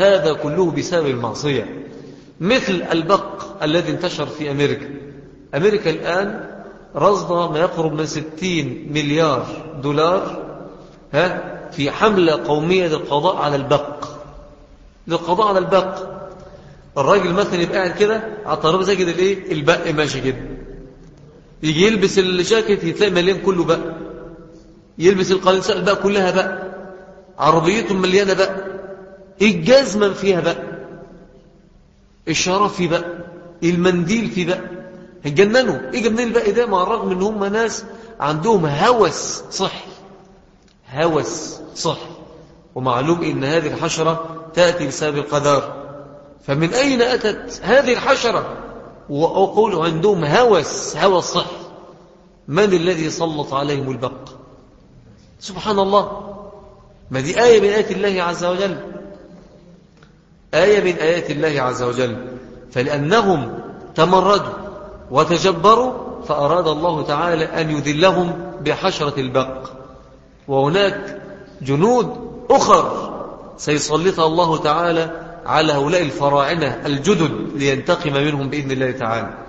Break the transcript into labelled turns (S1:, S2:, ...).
S1: هذا كله بسبب المعصية مثل البق الذي انتشر في أمريكا أمريكا الآن رصد ما يقرب من 60 مليار دولار ها في حملة قومية للقضاء على البق للقضاء على البق الراجل مثلا يبقى قاعد كده على الترابيزه كده الايه البق ماشي كده يجي يلبس الجاكيت يتلاقي مليان كله بق يلبس القميص البق كلها بق عربيته مليانه بق الجزمه فيها بق الشرف في بق المنديل في بق هتجننوا ايه منين البق ده مع الرغم ان هم ناس عندهم هوس صحي هوس صحي ومعلوم ان هذه الحشره تاتي بسبب القدر فمن أين أتت هذه الحشرة وأقول عندهم هوس هوس صح من الذي سلط عليهم البق سبحان الله ما دي آية من آيات الله عز وجل آية من آيات الله عز وجل فلأنهم تمردوا وتجبروا فأراد الله تعالى أن يذلهم بحشرة البق وهناك جنود أخر سيسلطها الله تعالى على هؤلاء الفراعنة الجدد لينتقم منهم بإذن الله تعالى